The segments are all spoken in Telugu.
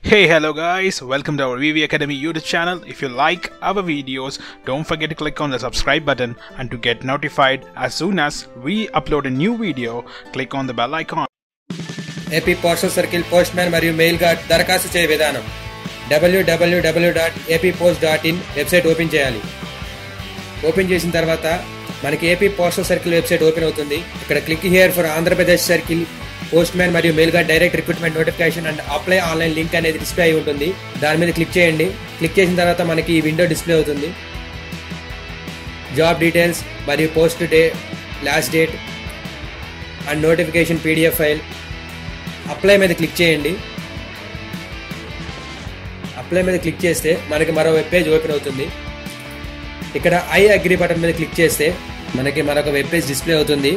Hey, hello guys, welcome to our VV Academy YouTube channel. If you like our videos, don't forget to click on the subscribe button and to get notified as soon as we upload a new video, click on the bell icon. AP postal circle postman మరియు మెయిల్ గార్డ్ దరఖాస్తు చేయ విధానం W W W dot AP post dot in website open చేయాలి ఓపెన్ చేసిన తర్వాత మనకి AP postal circle website open అవుతుంది ఇక్కడ click here for Andhra Pradesh circle postman మరియు mail guard direct recruitment notification and apply online link అనేది డిస్ప్లే అయి ఉంటుంది దాని మీద క్లిక్ చేయండి క్లిక్ చేసిన తర్వాత మనకి ఈ విండో డిస్ప్లే అవుతుంది జాబ్ డీటెయిల్స్ మరియు post day last date and notification PDF file apply మీద క్లిక్ చేయండి అప్లై మీద క్లిక్ చేస్తే మనకి మరో వెబ్ పేజ్ ఓపెన్ అవుతుంది ఇక్కడ ఐ అగ్రి బటన్ మీద క్లిక్ చేస్తే మనకి మరొక వెబ్ పేజ్ డిస్ప్లే అవుతుంది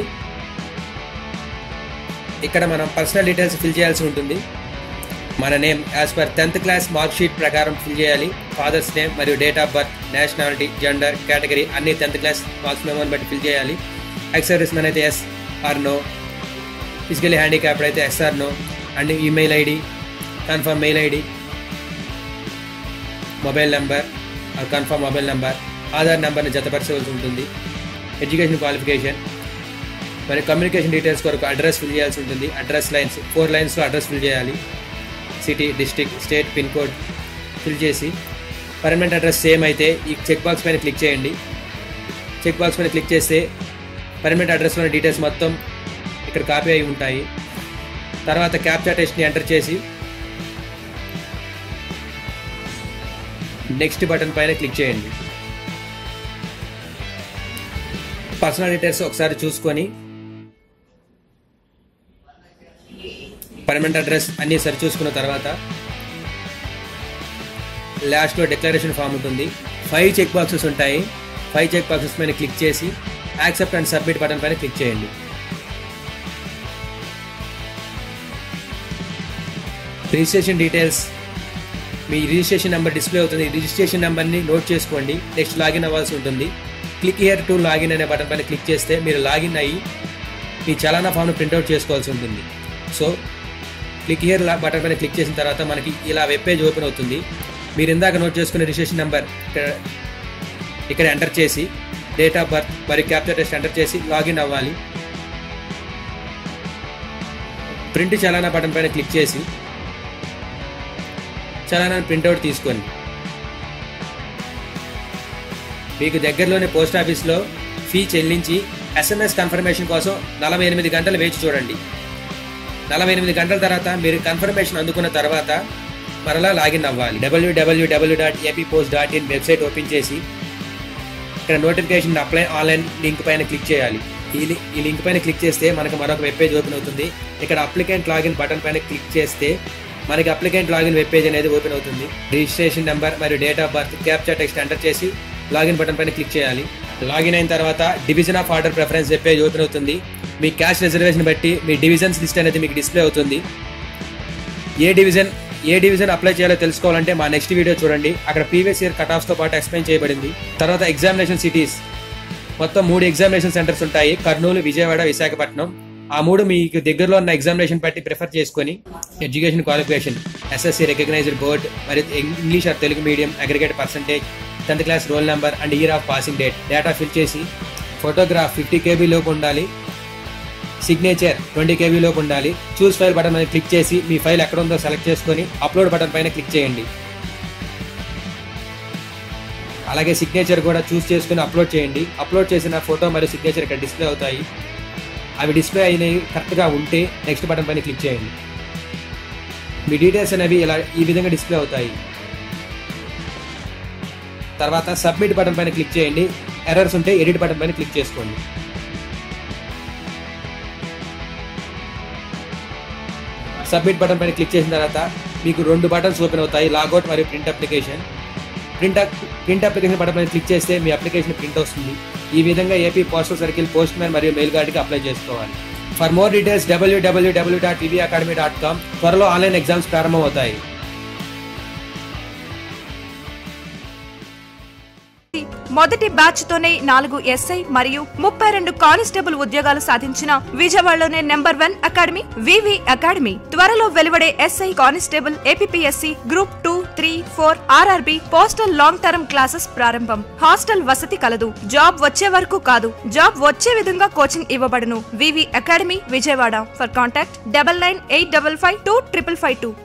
ఇక్కడ మనం పర్సనల్ డీటెయిల్స్ ఫిల్ చేయాల్సి ఉంటుంది మన name as per tenth class mark sheet ప్రకారం ఫిల్ చేయాలి ఫాదర్స్ నేమ్ మరియు date of birth nationality gender category అన్ని టెన్త్ క్లాస్ మార్క్స్ మెమోని బట్టి ఫిల్ చేయాలి ఎక్స్ సర్వీస్ మ్యాన్ అయితే yes or no physically handicapped అయితే yes or no and email ID confirm mail ID mobile number confirm mobile number Aadhaar నెంబర్ని జతపరచవలసి ఉంటుంది ఎడ్యుకేషన్ క్వాలిఫికేషన్ మరి కమ్యూనికేషన్ డీటెయిల్స్ కొరకు అడ్రస్ ఫిల్ చేయాల్సి ఉంటుంది అడ్రస్ లైన్స్ ఫోర్ లైన్స్లో అడ్రస్ ఫిల్ చేయాలి city district state pin code fill చేసి పర్మనెంట్ అడ్రస్ సేమ్ అయితే ఈ చెక్ బాక్స్ పైన క్లిక్ చేయండి చెక్ బాక్స్ పైన క్లిక్ చేస్తే పర్మనెంట్ అడ్రస్లోని డీటెయిల్స్ మొత్తం ఇక్కడ కాపీ అయి ఉంటాయి తర్వాత క్యాప్చా టెస్ట్ని ఎంటర్ చేసి నెక్స్ట్ బటన్ పైన క్లిక్ చేయండి పర్సనల్ డీటెయిల్స్ ఒకసారి చూసుకొని పర్మనెంట్ అడ్రస్ అన్ని సరి చూసుకున్న తర్వాత లాస్ట్లో డిక్లరేషన్ ఫామ్ ఉంటుంది ఫైవ్ చెక్ బాక్సెస్ ఉంటాయి ఫైవ్ చెక్ బాక్సెస్ పైన క్లిక్ చేసి యాక్సెప్ట్ అండ్ సబ్మిట్ బటన్ పైన క్లిక్ చేయండి రిజిస్ట్రేషన్ డీటెయిల్స్ మీ రిజిస్ట్రేషన్ నెంబర్ డిస్ప్లే అవుతుంది రిజిస్ట్రేషన్ నెంబర్ని నోట్ చేసుకోండి నెక్స్ట్ లాగిన్ అవ్వాల్సి ఉంటుంది క్లిక్ హియర్ టు లాగిన్ అనే బటన్ పైన క్లిక్ చేస్తే మీరు లాగిన్ అయ్యి మీ చలానా ఫామ్ను ప్రింట్అవుట్ చేసుకోవాల్సి ఉంటుంది సో క్లిక్ హియర్ బటన్ పైన క్లిక్ చేసిన తర్వాత మనకి ఇలా వెబ్ పేజ్ ఓపెన్ అవుతుంది మీరు ఇందాక నోట్ చేసుకునే రిజిస్ట్రేషన్ నెంబర్ ఇక్కడ ఇక్కడ ఎంటర్ చేసి డేట్ ఆఫ్ బర్త్ మరియు క్యాప్చర్ టెస్ట్ ఎంటర్ చేసి లాగిన్ అవ్వాలి ప్రింట్ చలానా బటన్ పైన క్లిక్ చేసి చలానాన్ని ప్రింట్అవుట్ తీసుకోండి మీకు దగ్గరలోని పోస్ట్ ఆఫీస్లో ఫీ చెల్లించి ఎస్ఎంఎస్ కన్ఫర్మేషన్ కోసం నలభై ఎనిమిది గంటలు వేచి చూడండి నలభై ఎనిమిది గంటల తర్వాత మీరు కన్ఫర్మేషన్ అందుకున్న తర్వాత మరలా లాగిన్ అవ్వాలి W W W dot AP post dot in website open చేసి ఇక్కడ నోటిఫికేషన్ అప్లై ఆన్లైన్ లింక్ పైన క్లిక్ చేయాలి ఈ లి- ఈ లింక్ పైన క్లిక్ చేస్తే మనకు మరొక వెబ్ పేజ్ ఓపెన్ అవుతుంది ఇక్కడ అప్లికెంట్ లాగిన్ బటన్ పైన క్లిక్ చేస్తే మనకి అప్లికెంట్ లాగిన్ వెబ్ పేజ్ అనేది ఓపెన్ అవుతుంది రిజిస్ట్రేషన్ నెంబర్ మరియు date of birth capture text enter చేసి లాగిన్ బటన్ పైన క్లిక్ చేయాలి లాగిన్ అయిన తర్వాత division of order preference web page open అవుతుంది మీ క్యాష్ రిజర్వేషన్ బట్టి మీ డివిజన్స్ లిస్ట్ అనేది మీకు డిస్ప్లే అవుతుంది ఏ డివిజన్ ఏ డివిజన్ అప్లై చేయాలో తెలుసుకోవాలంటే మా నెక్స్ట్ వీడియో చూడండి అక్కడ ప్రీవియస్ ఇయర్ కట్ ఆఫ్స్ తో పాటు ఎక్స్ప్లెయిన్ చేయబడింది తర్వాత ఎగ్జామినేషన్ సిటీస్ మొత్తం మూడు ఎగ్జామినేషన్ సెంటర్స్ ఉంటాయి కర్నూలు విజయవాడ విశాఖపట్నం ఆ మూడు మీకు దగ్గరలో ఉన్న ఎగ్జామినేషన్ బట్టి ప్రిఫర్ చేసుకొని education qualification SSC recognised board మరియు English or Telugu medium aggregate percentage tenth class roll number and year of passing date data fill చేసి ఫోటోగ్రాఫ్ ఫిఫ్టీ కేబీ లోపు ఉండాలి సిగ్నేచర్ ట్వంటీ కేబీ లోపు ఉండాలి చూస్ ఫైల్ బటన్ మీద క్లిక్ చేసి మీ ఫైల్ ఎక్కడ ఉందో సెలెక్ట్ చేసుకొని అప్లోడ్ బటన్ పైన క్లిక్ చేయండి అలాగే సిగ్నేచర్ కూడా చూస్ చేసుకుని అప్లోడ్ చేయండి అప్లోడ్ చేసిన ఫోటో మరియు సిగ్నేచర్ ఇక్కడ డిస్ప్లే అవుతాయి అవి డిస్ప్లే అయినవి కరెక్ట్గా ఉంటే నెక్స్ట్ బటన్ పైన క్లిక్ చేయండి మీ డీటెయిల్స్ అనేవి ఇలా ఈ విధంగా డిస్ప్లే అవుతాయి తర్వాత సబ్మిట్ బటన్ పైన క్లిక్ చేయండి ఎర్రర్స్ ఉంటే ఎడిట్ బటన్ పైన క్లిక్ చేసుకోండి సబ్మిట్ బటన్ పైన క్లిక్ చేసిన తర్వాత మీకు రెండు బటన్స్ ఓపెన్ అవుతాయి లాగౌట్ మరియు print application print print application button పైన క్లిక్ చేస్తే మీ అప్లికేషన్ ప్రింట్ వస్తుంది ఈ విధంగా AP postal circle postman మరియు మెయిల్ గార్డ్కి అప్లై చేసుకోవాలి for more details W W W dot TV academy dot com త్వరలో ఆన్లైన్ ఎగ్జామ్స్ ప్రారంభమవుతాయి మొదటి బ్యాచ్ తోనే నాలుగు ఎస్ఐ మరియు ముప్పై రెండు కానిస్టేబుల్ ఉద్యోగాలు సాధించిన విజయవాడలోనే number one academy V V academy త్వరలో వెలువడే SI constable APSC group two three four RRB postal long term classes ప్రారంభం హాస్టల్ వసతి కలదు జాబ్ వచ్చే వరకు కాదు జాబ్ వచ్చే విధంగా కోచింగ్ ఇవ్వబడును V V academy Vijayawada for contact double nine eight double five two triple five two